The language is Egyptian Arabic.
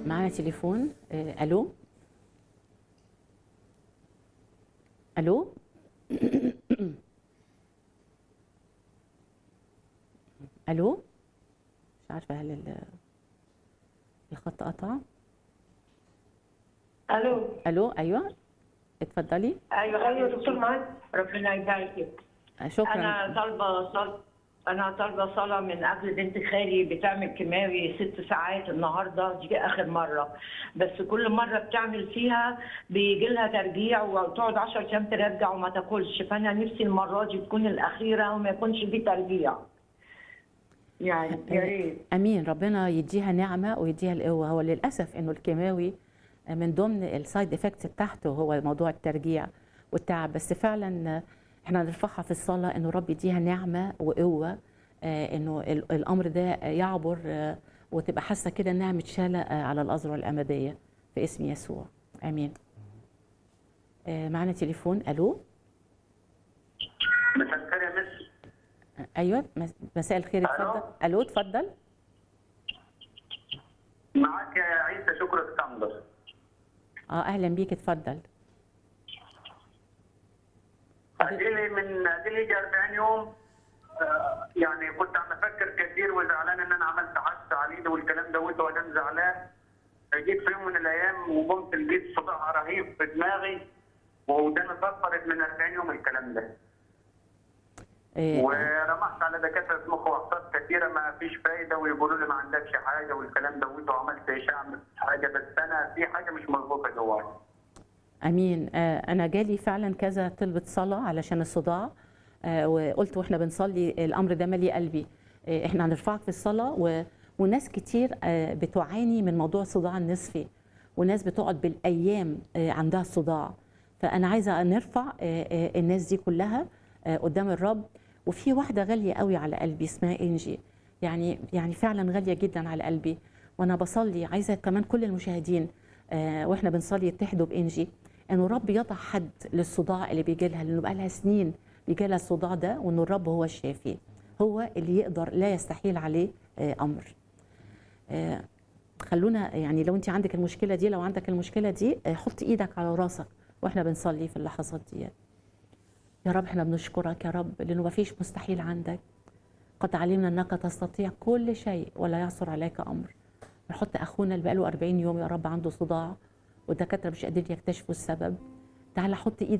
معانا تليفون آه، الو الو الو مش عارفه هل ال- الخط قطع الو الو ايوه اتفضلي ايوه ايوه دكتور معاذ ربنا يبارك آه، شكرا انا طالبه صل... انا طالبه صلاه من اجل بنت خالي بتعمل كيماوي ست ساعات النهارده دي اخر مره بس كل مره بتعمل فيها بيجي لها ترجيع وتقعد 10 ايام ترجع وما تاكلش فانا نفسي المره دي تكون الاخيره وما يكونش في ترجيع يعني يا ريت امين ربنا يديها نعمه ويديها القوه هو للاسف انه الكيماوي من ضمن السايد افكتس بتاعته هو موضوع الترجيع والتعب بس فعلا احنا نرفعها في الصلاه انه رب يديها نعمه وقوه آه، انه ال- الامر ده يعبر آه، وتبقى حاسه كده انها متشاله آه، على الاذرع الامديه في اسم يسوع امين آه، معنا تليفون الو مساء الخير يا مس آه، ايوه مس- مساء الخير ألو. اتفضل الو اتفضل معاك يا عيسى شكرا اسكندر اه اهلا بيك اتفضل اديلي من اديلي يجي 40 يوم آه، يعني كنت عم افكر كثير وزعلان ان انا عملت حادثه على ايدي والكلام دوت وانا زعلان جيت في يوم من الايام وقمت لقيت صداع رهيب في دماغي وداني صفرت من 40 يوم الكلام ده آه، ورمحت على دكاتره مخ واعصاب كثيره ما فيش فايده ويقولوا لي ما عندكش حاجه والكلام دوت وعملت اشعه مش حاجه بس انا في حاجه مش مظبوطه جواي امين آه، انا جالي فعلا كذا طلبة صلاة علشان الصداع آه، وقلت واحنا بنصلي الامر ده مالي قلبي آه، احنا هنرفعك في الصلاة و... وناس كتير آه، بتعاني من موضوع الصداع النصفي وناس بتقعد بالايام آه، عندها صداع فانا عايزه نرفع آه، آه، الناس دي كلها آه، قدام الرب وفي واحده غاليه قوي على قلبي اسمها انجي يعني يعني فعلا غاليه جدا على قلبي وانا بصلي عايزه كمان كل المشاهدين آه، واحنا بنصلي يتحدوا بانجي انه الرب يضع حد للصداع اللي بيجي لها لانه بقى لها سنين بيجي لها الصداع ده وانه الرب هو الشافي هو اللي يقدر لا يستحيل عليه آه، امر آه، خلونا يعني لو انت عندك المشكله دي لو عندك المشكله دي آه، حط ايدك على راسك واحنا بنصلي في اللحظات دي يا رب احنا بنشكرك يا رب لانه ما فيش مستحيل عندك قد علمنا انك تستطيع كل شيء ولا يعثر عليك امر نحط اخونا اللي بقاله 40 يوم يا رب عنده صداع والدكاتره مش قادرين يكتشفوا السبب تعال حط ايدك